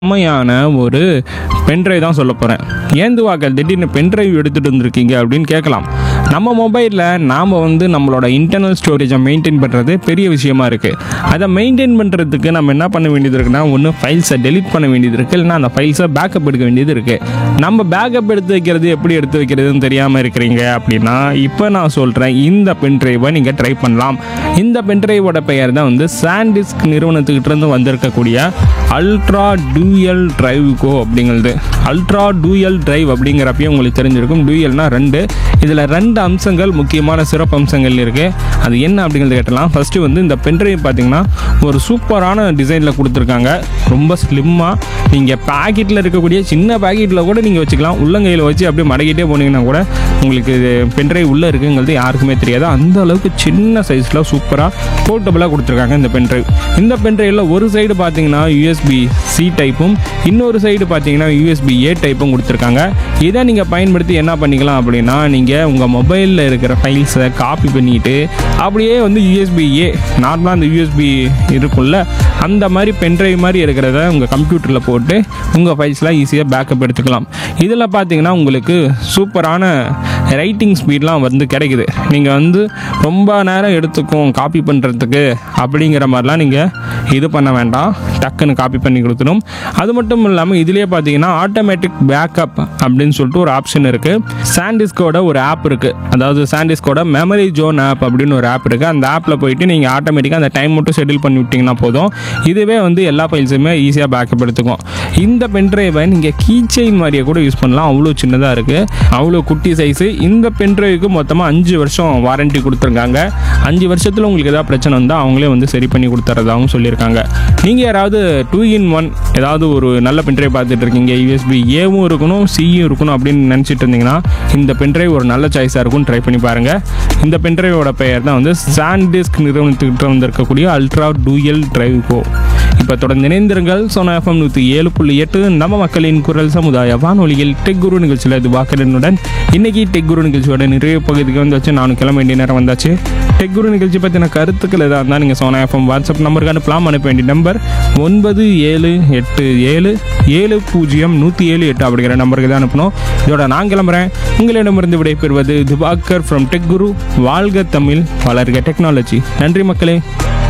செம்மையான ஒரு பென்ட்ரைவ் தான் சொல்ல போகிறேன் ஏந்துவாக்கள் திடீர்னு பென்ட்ரைவ் எடுத்துகிட்டு வந்திருக்கீங்க அப்படின்னு கேட்கலாம் நம்ம மொபைலில் நாம் வந்து நம்மளோட இன்டர்னல் ஸ்டோரேஜை மெயின்டைன் பண்ணுறது பெரிய விஷயமா இருக்குது அதை மெயின்டைன் பண்ணுறதுக்கு நம்ம என்ன பண்ண வேண்டியது இருக்குன்னா ஒன்று ஃபைல்ஸை டெலீட் பண்ண வேண்டியது இருக்குது இல்லைன்னா அந்த ஃபைல்ஸை பேக்கப் எடுக்க வேண்டியது இருக்குது நம்ம பேக்கப் எடுத்து வைக்கிறது எப்படி எடுத்து வைக்கிறதுன்னு தெரியாமல் இருக்கிறீங்க அப்படின்னா இப்போ நான் சொல்கிறேன் இந்த பென்ட்ரைவை நீங்கள் ட்ரை பண்ணலாம் இந்த பென்ட்ரைவோட பெயர் தான் வந்து சாண்டிஸ்க் நிறுவனத்துக்கிட்ட இருந்து வந்திருக்கக்கூடிய அல்ட்ரா டூயல் டிரைவ் கோ அப்படிங்கிறது அல்ட்ரா டூயல் டிரைவ் அப்படிங்கிறப்பயே உங்களுக்கு தெரிஞ்சிருக்கும் டூயல்னா ரெண்டு இதில் ரெண்டு அம்சங்கள் முக்கியமான சிறப்பு அம்சங்கள் இருக்குது அது என்ன அப்படிங்கிறத கேட்டலாம் ஃபஸ்ட்டு வந்து இந்த பென்ட்ரைவ் பார்த்தீங்கன்னா ஒரு சூப்பரான டிசைனில் கொடுத்துருக்காங்க ரொம்ப ஸ்லிம்மாக நீங்கள் பேக்கெட்டில் இருக்கக்கூடிய சின்ன பேக்கெட்டில் கூட நீங்கள் வச்சுக்கலாம் உள்ளங்கையில் வச்சு அப்படியே மடக்கிட்டே போனீங்கன்னா கூட உங்களுக்கு இது பென்ட்ரைவ் உள்ளே இருக்குங்கிறது யாருக்குமே தெரியாது அந்த அளவுக்கு சின்ன சைஸில் சூப்பராக போர்ட்டபுளாக கொடுத்துருக்காங்க இந்த பென்ட்ரைவ் இந்த பென்ட்ரைவில் ஒரு சைடு பார்த்தீங்கன்னா யூஎஸ்பி சி டைப்பும் இன்னொரு சைடு பார்த்தீங்கன்னா யூஎஸ்பி ஏ டைப்பும் கொடுத்துருக்காங்க இதை நீங்கள் பயன்படுத்தி என்ன பண்ணிக்கலாம் அப்படின்னா நீங்கள் உங்கள் மொபைலில் இருக்கிற ஃபைல்ஸை காப்பி பண்ணிட்டு அப்படியே வந்து யூஎஸ்பி ஏ நார்மலாக அந்த யூஎஸ்பி இருக்கும்ல அந்த மாதிரி பென்ட்ரைவ் மாதிரி இருக்கிறத உங்கள் கம்ப்யூட்டரில் போட்டு உங்கள் ஃபைல்ஸ்லாம் ஈஸியாக பேக்கப் எடுத்துக்கலாம் இதில் பார்த்தீங்கன்னா உங்களுக்கு சூப்பரான ரைட்டிங் ஸ்பீட்லாம் வந்து கிடைக்குது நீங்கள் வந்து ரொம்ப நேரம் எடுத்துக்கும் காப்பி பண்ணுறதுக்கு அப்படிங்கிற மாதிரிலாம் நீங்கள் இது பண்ண வேண்டாம் டக்குன்னு காப்பி பண்ணி கொடுத்துடும் அது மட்டும் இல்லாமல் இதுலேயே பார்த்தீங்கன்னா ஆட்டோமேட்டிக் பேக்கப் அப்படின்னு சொல்லிட்டு ஒரு ஆப்ஷன் இருக்குது சாண்டிஸ்கோட ஒரு ஆப் இருக்குது அதாவது சாண்டிஸ்கோட மெமரி ஜோன் ஆப் அப்படின்னு ஒரு ஆப் இருக்குது அந்த ஆப்பில் போயிட்டு நீங்கள் ஆட்டோமேட்டிக்காக அந்த டைம் மட்டும் ஷெட்யூல் பண்ணி விட்டிங்கன்னா போதும் இதுவே வந்து எல்லா ஃபைல்ஸுமே ஈஸியாக பேக்கப் எடுத்துக்கும் இந்த பென்ட்ரைவை நீங்கள் கீச்செயின் மாதிரியே கூட யூஸ் பண்ணலாம் அவ்வளோ சின்னதாக இருக்குது அவ்வளோ குட்டி சைஸு இந்த பென்ட்ரைவுக்கு மொத்தமாக அஞ்சு வருஷம் வாரண்டி கொடுத்துருக்காங்க அஞ்சு வருஷத்தில் உங்களுக்கு ஏதாவது பிரச்சனை வந்தால் அவங்களே வந்து சரி பண்ணி கொடுத்துறதாகவும் சொல்லியிருக்காங்க நீங்கள் யாராவது டூ இன் ஒன் ஏதாவது ஒரு நல்ல பென்ட்ரைவ் பார்த்துட்டு இருக்கீங்க யூஎஸ்பி ஏவும் இருக்கணும் சியும் இருக்கணும் அப்படின்னு நினச்சிட்டு இருந்தீங்கன்னா இந்த பென்ட்ரைவ் ஒரு நல்ல சாய்ஸாக இருக்கும் ட்ரை பண்ணி பாருங்கள் இந்த பென்ட்ரைவோட பெயர் தான் வந்து சாண்டிஸ்க் நிறுவனத்துக்கிட்ட வந்திருக்கக்கூடிய அல்ட்ரா டூயல் டிரைவ் கோ இப்போ தொடர்ந்து இணைந்திருங்கள் சோனா எஃப்எம் நூற்றி ஏழு புள்ளி எட்டு நம்ம மக்களின் குரல் சமுதாய வானொலியில் டெக் குரு நிகழ்ச்சியில் இது வாக்கடனுடன் இன்னைக்கு டெக் குரு நிகழ்ச்சியோட நிறைய பகுதிக்கு வந்தாச்சு நானும் கிளம்ப வேண்டிய நேரம் வந்தாச்சு டெக் குரு நிகழ்ச்சி பற்றின கருத்துக்கள் எதாக இருந்தால் நீங்கள் சோனா எஃப்எம் வாட்ஸ்அப் நம்பருக்கு அனுப்பலாம் அனுப்ப வேண்டிய நம்பர் ஒன்பது ஏழு எட்டு ஏழு ஏழு பூஜ்ஜியம் நூற்றி ஏழு எட்டு அப்படிங்கிற நம்பருக்கு தான் அனுப்பணும் இதோட நான் கிளம்புறேன் உங்களிடமிருந்து விடைபெறுவது திவாகர் ஃப்ரம் டெக் குரு வாழ்க தமிழ் வளர்க டெக்னாலஜி நன்றி மக்களே